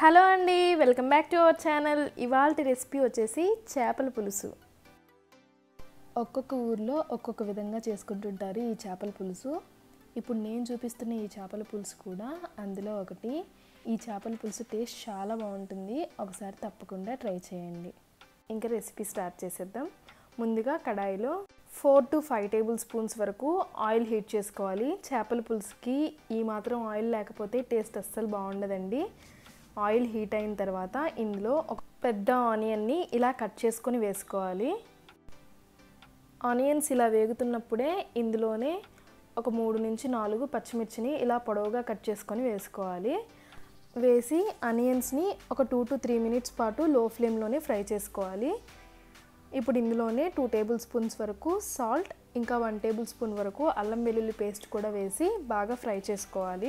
hello అండి welcome back to our channel ఇవాళ recipe వచ్చేసి చేపల పులుసు ఒక్కొక్క ఊర్లో ఒక్కొక్క విధంగా చేసుకుంటుంటారు ఈ చేపల పులుసు ఇప్పుడు నేను చూపిస్తున్న ఈ చేపల పులుసు కూడా అందులో ఒకటి ఈ చేపల పులుసు టేస్ట్ చాలా బాగుంటుంది ఒకసారి తప్పకుండా ట్రై చేయండి ఇంకా రెసిపీ స్టార్ట్ చేసేద్దాం ముందుగా కడాయిలో four to five tablespoons వరకు ఆయిల్ హీట్ చేసుకోవాలి చేపల పులుసుకి ఈ మాత్రం ఆయిల్ లేకపోతే టేస్ట్ అస్సలు బాగుండదండి ఆయిల్ హీట్ అయిన తర్వాత ఇందులో ఒక పెద్ద ఆనియన్ని ఇలా కట్ చేసుకొని వేసుకోవాలి ఆనియన్స్ ఇలా వేగుతున్నప్పుడే ఇందులోనే ఒక మూడు నుంచి నాలుగు పచ్చిమిర్చిని ఇలా పొడవుగా కట్ చేసుకొని వేసుకోవాలి వేసి ఆనియన్స్ని ఒక టూ టు త్రీ మినిట్స్ పాటు లో ఫ్లేమ్లోనే ఫ్రై చేసుకోవాలి ఇప్పుడు ఇందులోనే టూ టేబుల్ స్పూన్స్ వరకు సాల్ట్ ఇంకా వన్ టేబుల్ స్పూన్ వరకు అల్లం వెల్లుల్లి పేస్ట్ కూడా వేసి బాగా ఫ్రై చేసుకోవాలి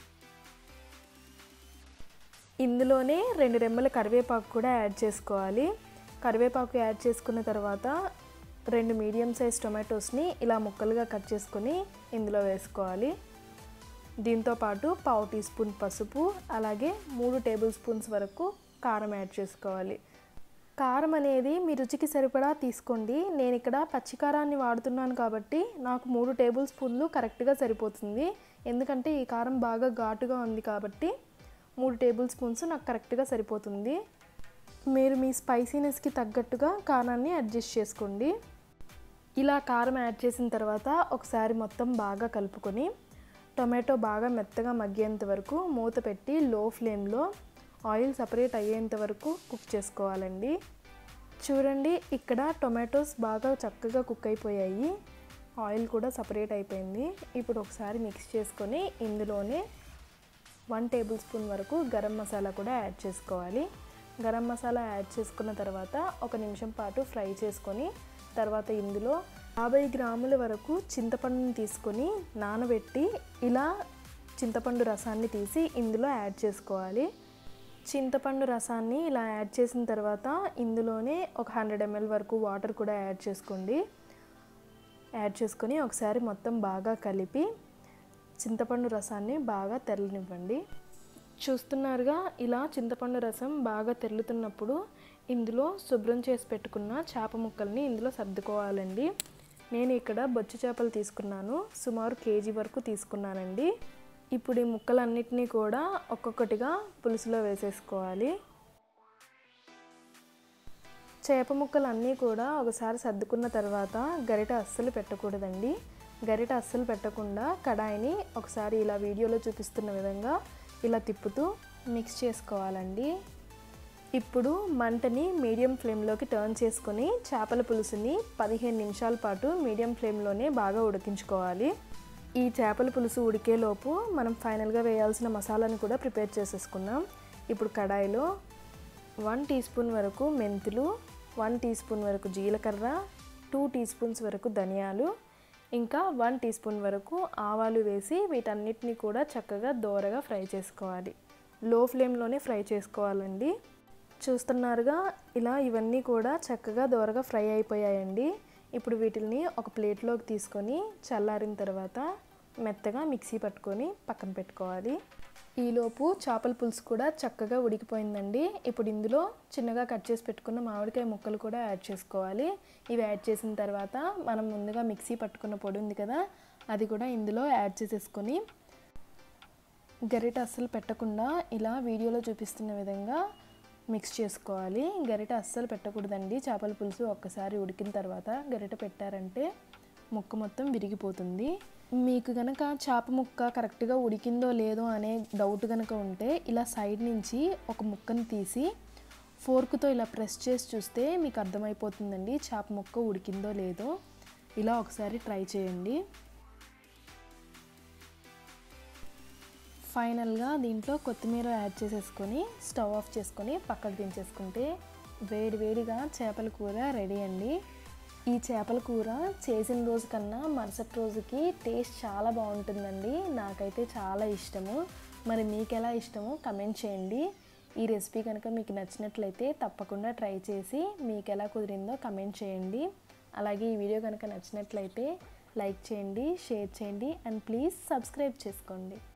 ఇందులోనే రెండు రెమ్మల కరివేపాకు కూడా యాడ్ చేసుకోవాలి కరివేపాకు యాడ్ చేసుకున్న తర్వాత రెండు మీడియం సైజ్ టొమాటోస్ని ఇలా ముక్కలుగా కట్ చేసుకొని ఇందులో వేసుకోవాలి దీంతో పాటు పావు టీ స్పూన్ పసుపు అలాగే మూడు టేబుల్ స్పూన్స్ వరకు కారం యాడ్ చేసుకోవాలి కారం అనేది మీ రుచికి సరిపడా తీసుకోండి నేను ఇక్కడ పచ్చికారాన్ని వాడుతున్నాను కాబట్టి నాకు మూడు టేబుల్ స్పూన్లు కరెక్ట్గా సరిపోతుంది ఎందుకంటే ఈ కారం బాగా ఘాటుగా ఉంది కాబట్టి మూడు టేబుల్ స్పూన్స్ నాకు కరెక్ట్గా సరిపోతుంది మీరు మీ స్పైసీనెస్కి తగ్గట్టుగా కారాన్ని అడ్జస్ట్ చేసుకోండి ఇలా కారం యాడ్ చేసిన తర్వాత ఒకసారి మొత్తం బాగా కలుపుకొని టొమాటో బాగా మెత్తగా మగ్గేంత వరకు మూత పెట్టి లో ఫ్లేమ్లో ఆయిల్ సపరేట్ అయ్యేంత వరకు కుక్ చేసుకోవాలండి చూడండి ఇక్కడ టొమాటోస్ బాగా చక్కగా కుక్ అయిపోయాయి ఆయిల్ కూడా సపరేట్ అయిపోయింది ఇప్పుడు ఒకసారి మిక్స్ చేసుకొని ఇందులోనే వన్ టేబుల్ స్పూన్ వరకు గరం మసాలా కూడా యాడ్ చేసుకోవాలి గరం మసాలా యాడ్ చేసుకున్న తర్వాత ఒక నిమిషం పాటు ఫ్రై చేసుకొని తర్వాత ఇందులో యాభై గ్రాముల వరకు చింతపండుని తీసుకొని నానబెట్టి ఇలా చింతపండు రసాన్ని తీసి ఇందులో యాడ్ చేసుకోవాలి చింతపండు రసాన్ని ఇలా యాడ్ చేసిన తర్వాత ఇందులోనే ఒక హండ్రెడ్ ఎంఎల్ వరకు వాటర్ కూడా యాడ్ చేసుకోండి యాడ్ చేసుకొని ఒకసారి మొత్తం బాగా కలిపి చింతపండు రసాన్ని బాగా తెరలనివ్వండి చూస్తున్నారుగా ఇలా చింతపండు రసం బాగా తెరులుతున్నప్పుడు ఇందులో శుభ్రం చేసి పెట్టుకున్న చేప ముక్కల్ని ఇందులో సర్దుకోవాలండి నేను ఇక్కడ బొచ్చు చేపలు తీసుకున్నాను సుమారు కేజీ వరకు తీసుకున్నానండి ఇప్పుడు ఈ ముక్కలన్నిటినీ కూడా ఒక్కొక్కటిగా పులుసులో వేసేసుకోవాలి చేప ముక్కలు అన్నీ కూడా ఒకసారి సర్దుకున్న తర్వాత గరిట అస్సలు పెట్టకూడదండి గరిట అస్సలు పెట్టకుండా కడాయిని ఒకసారి ఇలా వీడియోలో చూపిస్తున్న విధంగా ఇలా తిప్పుతూ మిక్స్ చేసుకోవాలండి ఇప్పుడు మంటని మీడియం ఫ్లేమ్లోకి టర్న్ చేసుకొని చేపల పులుసుని పదిహేను నిమిషాల పాటు మీడియం ఫ్లేమ్లోనే బాగా ఉడికించుకోవాలి ఈ చేపల పులుసు ఉడికేలోపు మనం ఫైనల్గా వేయాల్సిన మసాలాని కూడా ప్రిపేర్ చేసేసుకున్నాం ఇప్పుడు కడాయిలో వన్ టీ స్పూన్ వరకు మెంతులు వన్ టీ స్పూన్ వరకు జీలకర్ర టూ టీ స్పూన్స్ వరకు ధనియాలు ఇంకా వన్ టీ స్పూన్ వరకు ఆవాలు వేసి వీటన్నిటిని కూడా చక్కగా దోరగా ఫ్రై చేసుకోవాలి లో ఫ్లేమ్లోనే ఫ్రై చేసుకోవాలండి చూస్తున్నారుగా ఇలా ఇవన్నీ కూడా చక్కగా దోరగా ఫ్రై అయిపోయాయండి ఇప్పుడు వీటిని ఒక ప్లేట్లోకి తీసుకొని చల్లారిన తర్వాత మెత్తగా మిక్సీ పట్టుకొని పక్కన పెట్టుకోవాలి ఈలోపు చేపల పులుసు కూడా చక్కగా ఉడికిపోయిందండి ఇప్పుడు ఇందులో చిన్నగా కట్ చేసి పెట్టుకున్న మామిడికాయ ముక్కలు కూడా యాడ్ చేసుకోవాలి ఇవి యాడ్ చేసిన తర్వాత మనం ముందుగా మిక్సీ పట్టుకున్న పొడి ఉంది కదా అది కూడా ఇందులో యాడ్ చేసేసుకొని గరిట అస్సలు పెట్టకుండా ఇలా వీడియోలో చూపిస్తున్న విధంగా మిక్స్ చేసుకోవాలి గరిట అస్సలు పెట్టకూడదండి చేపల పులుసు ఒక్కసారి ఉడికిన తర్వాత గరిట పెట్టారంటే ముక్క మొత్తం విరిగిపోతుంది మీకు గనక చేప ముక్క కరెక్ట్గా ఉడికిందో లేదో అనే డౌట్ కనుక ఉంటే ఇలా సైడ్ నుంచి ఒక ముక్కను తీసి ఫోర్క్తో ఇలా ప్రెస్ చేసి చూస్తే మీకు అర్థమైపోతుందండి చేప ముక్క ఉడికిందో లేదో ఇలా ఒకసారి ట్రై చేయండి ఫైనల్గా దీంట్లో కొత్తిమీర యాడ్ చేసేసుకొని స్టవ్ ఆఫ్ చేసుకొని పక్కకు దించేసుకుంటే వేడి వేడిగా చేపల కూర రెడీ అండి ఈ చేపల కూర చేసిన రోజు కన్నా మరుసటి రోజుకి టేస్ట్ చాలా బాగుంటుందండి నాకైతే చాలా ఇష్టము మరి మీకు ఎలా ఇష్టమో కమెంట్ చేయండి ఈ రెసిపీ కనుక మీకు నచ్చినట్లయితే తప్పకుండా ట్రై చేసి మీకు ఎలా కుదిరిందో కమెంట్ చేయండి అలాగే ఈ వీడియో కనుక నచ్చినట్లయితే లైక్ చేయండి షేర్ చేయండి అండ్ ప్లీజ్ సబ్స్క్రైబ్ చేసుకోండి